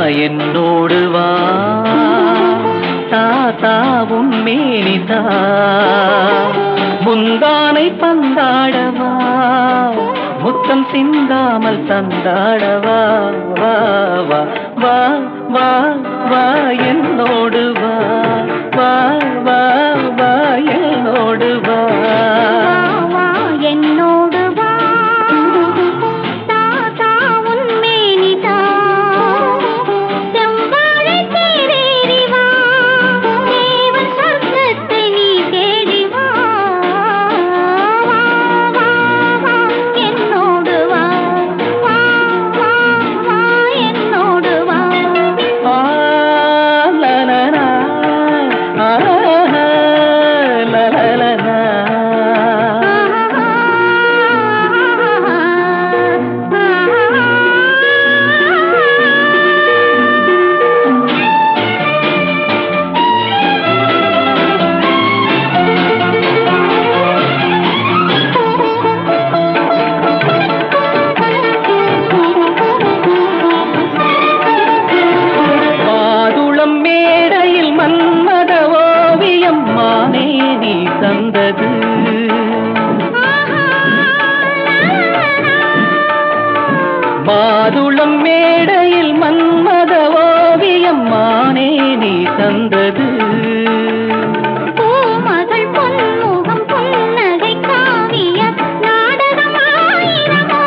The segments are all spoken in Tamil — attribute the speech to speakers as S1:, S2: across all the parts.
S1: என்னோடு வா தாத்தாவும் மேனிதா முந்தானை பந்தாடவா முத்தம் சிந்தாமல் தந்தாடவா வா வா வா வா வா என்னோடு வா வா வா வா என்னோடு வா
S2: வா என்னோடு வா தாத்தா உன் மேனிதா செவ்வாழை தேரேறி வா தேவன் சொர்க்கத்தை நீ தேடி வா வா வா வா என்னோடு வா வா வா வா என்னோடு வா
S1: ஆ லா லா லா, ஆ லா லா லா லா. மாதுளம் மேடையில் மன்மத ஓவியம் மானே நீ தந்தது மாதுளம் மேடையில் மன்மத ஓவியம் மானே நீ தந்தது
S2: பூமகள் பொன்முகம் புன்னகை காவிய நாடகமாயிரமோ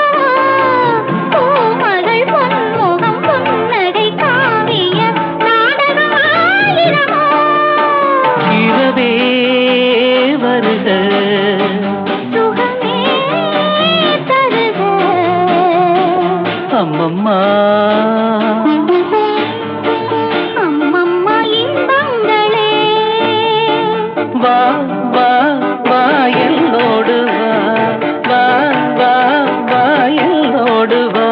S2: பூமகள் பொன்முகம் புன்னகை காவிய நாடகமாயிரமோ
S1: இரவே வருக
S2: சுகமே தருக
S1: அம்மம்மா
S2: அம்மம்மா இன்பங்களே
S1: வா வா வா என்னோடு வா வா வா வா என்னோடு வா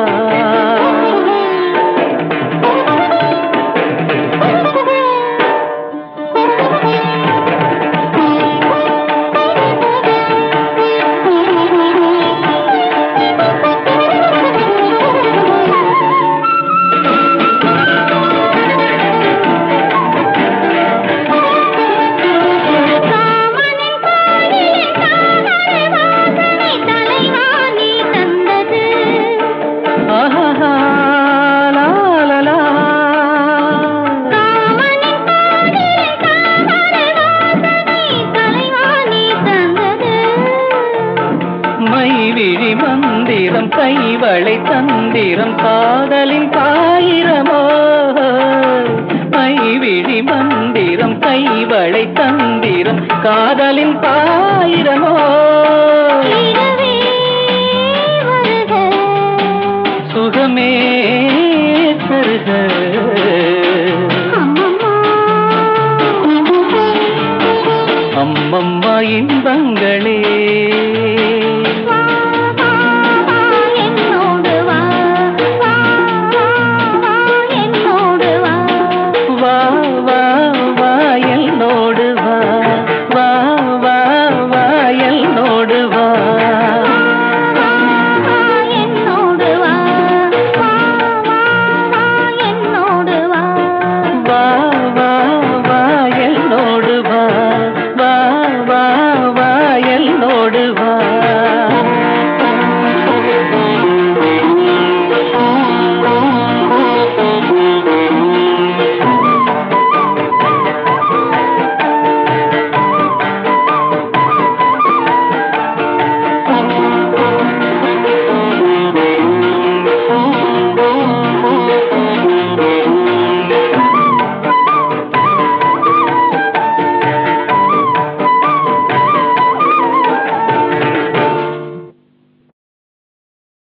S2: காமனின் பாடியின் தாமரை வாசனை தலைவா நீ தந்தது
S1: ஆஹா லா லா லா
S2: காமனின் பாடியின் தாமரை வாசனை தலைவா நீ தந்தது
S1: மைவிழி மந்திரம் கைவளை தந்திரம் காதலின் பாயிரமோ மைவிழி மந்திரம் கைவளை தந்திரம் காதலின் பாயிரமோ